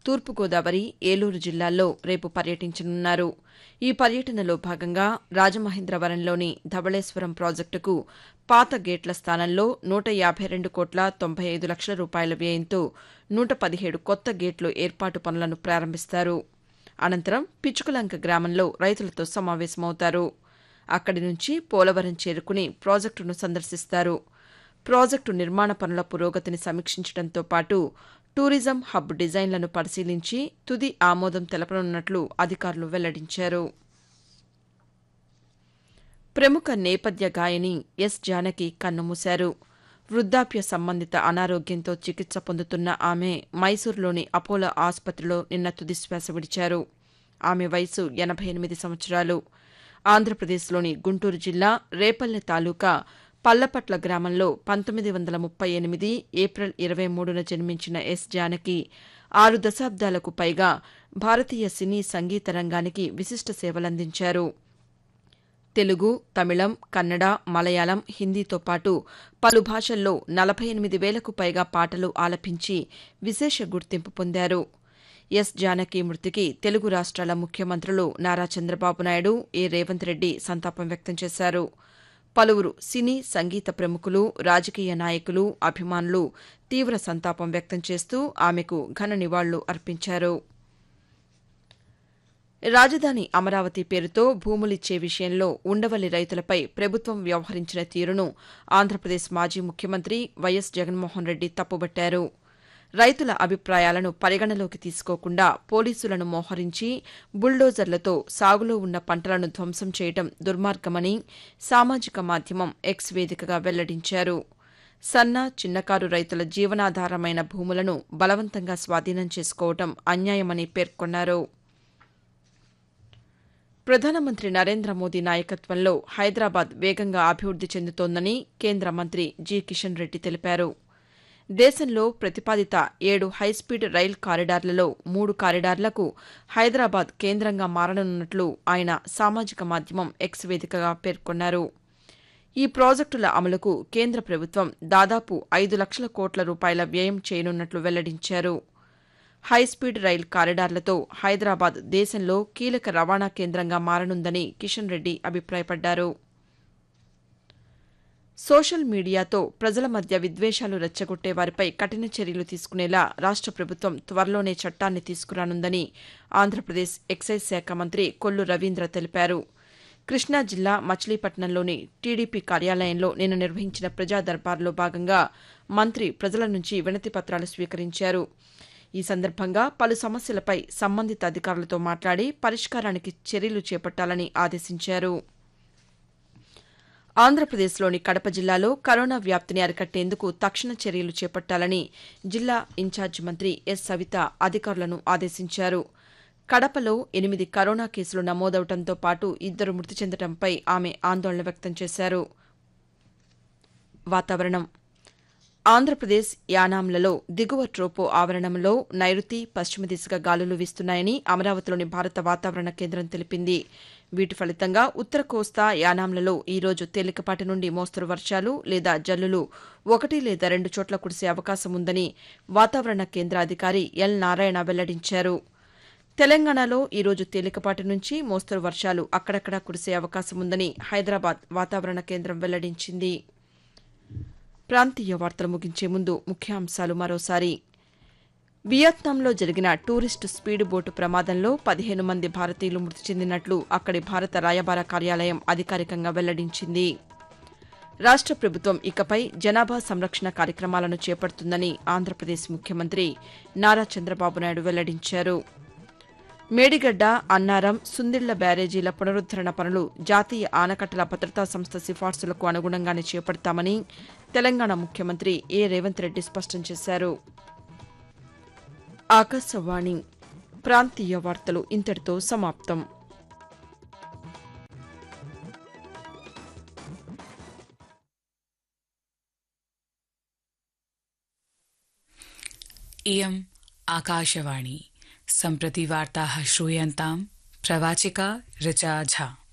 తూర్పుగోదావరి ఏలూరు జిల్లాల్లో రేపు పర్యటించనున్నారు ఈ పర్యటనలో భాగంగా రాజమహేంద్రవరంలోని ధవళేశ్వరం ప్రాజెక్టుకు పాత గేట్ల స్థానంలో నూట యాభై రెండు కోట్ల తొంభై ఐదు లక్షల రూపాయల వ్యయంతో నూట పదిహేడు కొత్త గేట్లు ఏర్పాటు పనులను ప్రారంభిస్తారు అనంతరం పిచ్చుకలంక గ్రామంలో రైతులతో సమావేశమవుతారు అక్కడి నుంచి పోలవరం చేరుకుని ప్రాజెక్టును సందర్శిస్తారు ప్రాజెక్టు నిర్మాణ పనుల పురోగతిని సమీక్షించడంతో పాటు టూరిజం హబ్ డిజైన్లను పరిశీలించి తుది ఆమోదం తెలపనున్నట్లు అధికారులు వెల్లడించారు ప్రముఖ నేపథ్య గాయని ఎస్ జానకి కన్నుమూశారు వృద్ధాప్య సంబంధిత అనారోగ్యంతో చికిత్స పొందుతున్న ఆమె మైసూరులోని అపోలో ఆసుపత్రిలో నిన్న తుదిశ్వాస విడిచారు ఆమె వయసు ఎనభై ఎనిమిది సంవత్సరాలు ఆంధ్రప్రదేశ్లోని గుంటూరు జిల్లా రేపల్లె తాలూకా పల్లపట్ల గ్రామంలో పంతొమ్మిది వందల ముప్పై ఎనిమిది ఏప్రిల్ ఇరవై మూడున జన్మించిన ఎస్ జానకి ఆరు దశాబ్దాలకు పైగా భారతీయ సినీ సంగీత రంగానికి విశిష్ట సేవలందించారు తెలుగు తమిళం కన్నడ మలయాళం హిందీతో పాటు పలు భాషల్లో నలభై ఎనిమిది వేలకు పైగా పాటలు ఆలపించి విశేష గుర్తింపు పొందారు ఎస్ జానకి మృతికి తెలుగు రాష్ట్రాల ముఖ్యమంత్రులు నారా చంద్రబాబు నాయుడు ఏ రేవంత్ రెడ్డి సంతాపం వ్యక్తం చేశారు పలువురు సినీ సంగీత ప్రముఖులు రాజకీయ నాయకులు అభిమానులు తీవ్ర సంతాపం వ్యక్తం చేస్తూ ఆమెకు ఘన నివాళులు అర్పించారు రాజధాని అమరావతి పేరుతో భూములిచ్చే విషయంలో ఉండవల్లి రైతులపై ప్రభుత్వం వ్యవహరించిన తీరును ఆంధ్రప్రదేశ్ మాజీ ముఖ్యమంత్రి వైఎస్ జగన్మోహన్ రెడ్డి తప్పుబట్టారు రైతుల అభిప్రాయాలను పరిగణలోకి తీసుకోకుండా పోలీసులను మోహరించి బుల్డోజర్లతో సాగులో ఉన్న పంటలను ధ్వంసం చేయడం దుర్మార్గమని సామాజిక మాధ్యమం ఎక్స్ వేదికగా వెల్లడించారు సన్న చిన్నకారు రైతుల జీవనాధారమైన భూములను బలవంతంగా స్వాధీనం చేసుకోవడం అన్యాయమని పేర్కొన్నారు ప్రధానమంత్రి నరేంద్ర మోదీ నాయకత్వంలో హైదరాబాద్ వేగంగా అభివృద్ది చెందుతోందని కేంద్ర మంత్రి జి కిషన్ రెడ్డి తెలిపారు దేశంలో ప్రతిపాదిత ఏడు హైస్పీడ్ రైల్ కారిడార్లలో మూడు కారిడార్లకు హైదరాబాద్ కేంద్రంగా మారనున్నట్లు ఆయన సామాజిక మాధ్యమం ఎక్స్ వేదికగా పేర్కొన్నారు ఈ ప్రాజెక్టుల అమలుకు కేంద్ర ప్రభుత్వం దాదాపు ఐదు లక్షల కోట్ల రూపాయల వ్యయం చేయనున్నట్లు వెల్లడించారు హైస్పీడ్ రైల్ కారిడార్లతో హైదరాబాద్ దేశంలో కీలక రవాణా కేంద్రంగా మారనుందని కిషన్ రెడ్డి అభిప్రాయపడ్డారు సోషల్ మీడియాతో ప్రజల మధ్య విద్వేషాలు రెచ్చగొట్టే వారిపై కఠిన చర్యలు తీసుకునేలా రాష్ట ప్రభుత్వం త్వరలోనే చట్టాన్ని తీసుకురానుందని ఆంధ్రప్రదేశ్ ఎక్సైజ్ శాఖ మంత్రి కొల్లు రవీంద్ర తెలిపారు కృష్ణా జిల్లా మచిలీపట్నంలోని టీడీపీ కార్యాలయంలో నిన్న నిర్వహించిన ప్రజా దర్బార్లో భాగంగా మంత్రి ప్రజల నుంచి వినతి పత్రాలు స్వీకరించారు ఈ సందర్భంగా పలు సమస్యలపై సంబంధిత అధికారులతో మాట్లాడి పరిష్కారానికి చర్యలు చేపట్టాలని ఆదేశించారు ఆంధ్రప్రదేశ్లోని కడప జిల్లాలో కరోనా వ్యాప్తిని అరికట్టేందుకు తక్షణ చర్యలు చేపట్టాలని జిల్లా ఇన్ఛార్జి మంత్రి ఎస్ సవిత అధికారులను ఆదేశించారు కడపలో ఎనిమిది కరోనా కేసులు నమోదవడంతో పాటు ఇద్దరు మృతి చెందడంపై ఆమె ఆందోళన వ్యక్తం చేశారు వాతావరణం ఆంధ్రప్రదేశ్ యానాంలలో దిగువ ట్రోపో ఆవరణంలో నైరుతి పశ్చిమ దిశగా గాలులు వీస్తున్నాయని అమరావతిలోని భారత వాతావరణ కేంద్రం తెలిపింది వీటి ఫలితంగా ఉత్తర కోస్తా యానాంలలో ఈ రోజు తేలికపాటి నుండి మోస్తరు వర్షాలు లేదా జల్లులు ఒకటి లేదా రెండు చోట్ల కురిసే అవకాశం ఉందని వాతావరణ కేంద్ర అధికారి ఎల్ నారాయణ వెల్లడించారు తెలంగాణలో ఈ రోజు తేలికపాటి నుంచి మోస్తరు వర్షాలు అక్కడక్కడా కురిసే అవకాశం ఉందని హైదరాబాద్ వాతావరణ కేంద్రం వెల్లడించింది ప్రాంతీయ వార్తలు ముగించే ముందు ముఖ్యాంశాలు మరోసారి వియత్నాంలో జరిగిన టూరిస్టు స్పీడ్ బోటు ప్రమాదంలో పదిహేను మంది భారతీయులు మృతి చెందినట్లు అక్కడి భారత రాయబార కార్యాలయం అధికారికంగా వెల్లడించింది రాష్ట ప్రభుత్వం ఇకపై జనాభా సంరక్షణ కార్యక్రమాలను చేపడుతుందని ఆంధ్రప్రదేశ్ ముఖ్యమంత్రి నారా చంద్రబాబు నాయుడు వెల్లడించారు మేడిగడ్డ అన్నారం సుందిళ్ల బ్యారేజీల పునరుద్దరణ పనులు జాతీయ ఆనకట్టల భద్రతా సంస్థ సిఫార్సులకు అనుగుణంగానే చేపడతామని తెలంగాణ ముఖ్యమంత్రి ఏ రేవంత్ రెడ్డి స్పష్టం చేశారు ఆకాశవాణి ప్రాంతీయ వార్తలు ఇంతటితో సమాప్తం इयम् आकाशवाणी सम्प्रति वार्ताः श्रूयन्ताम् प्रवाचिका ऋचा झा